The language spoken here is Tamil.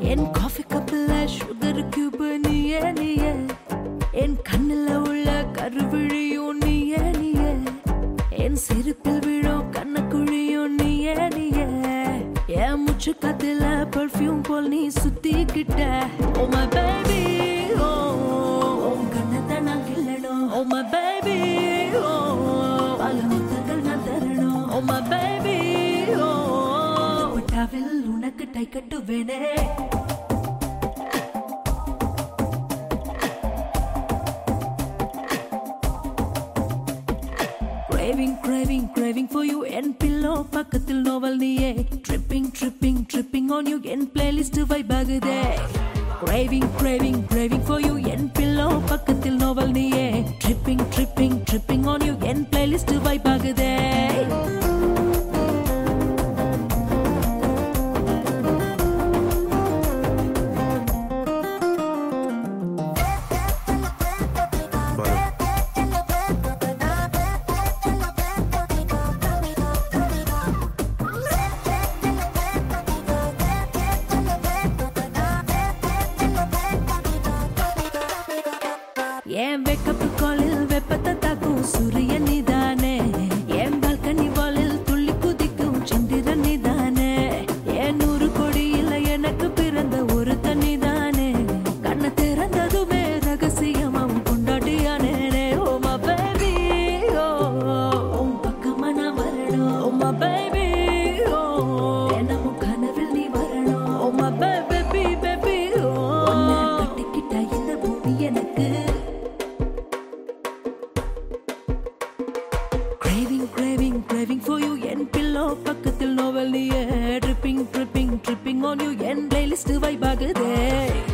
என் காஃபி கப்பில் சுகர் கியூப் நீயே நீயே என் கண்ணுல உள்ள கருவிழியும் நீயே நீயே என் சிரிப்பில் விழும் கண்ணக்குழியும் நீயே நீயே என் மூச்சு காத்துல பர்ஃபியூம் போல் நீ சுத்திக்கிட்ட ஓ மை பேபி ஓ உன் கண்ணத்தை நான் கிள்ளணும் ஓ மை பேபி ஓ பல முத்தங்கள் நான் தரணும் ஓ மை பேபி ஓ பட்டாவில் உனக்கு டை கட்டுவேனே Craving, craving, craving for you என் பில்லோ பக்கத்தில் நோவல் நீயே tripping tripping tripping on you என் பிளேலிஸ்ட் வைப் ஆகுதே Craving, craving, craving for you என் பில்லோ பக்கத்தில் நோவல் நீயே tripping tripping tripping on you என் பிளேலிஸ்ட் வைப் ஆகுதே என் வெக்கப்பு காலில் வெப்பத்தை தாக்கும் சூரியன் நீதானே என் பால்கனி வாலில் துள்ளி குதிக்கும் சந்திரன் நீதானே என் நூறு கொடியில் எனக்கு பிறந்த ஒரு தண்ணி தானே கண்ணை திறந்ததுமே ரகசியமாவும் கொண்டாடியானே ஓ மா பேபி ஓ உன் பக்கமா நான் வரணும் ஓ மா பேபி ஓ தினமும் கனவில் நீ வரணும் ஓ மா பேபி பேபி ஓ கட்டிக்கிட்ட இந்த பூமி எனக்கு Craving, craving, craving for you என் பில்லோ பக்கத்தில் நோவல் நீயே tripping tripping tripping on you என் பிளேலிஸ்ட் வைப் ஆகுதே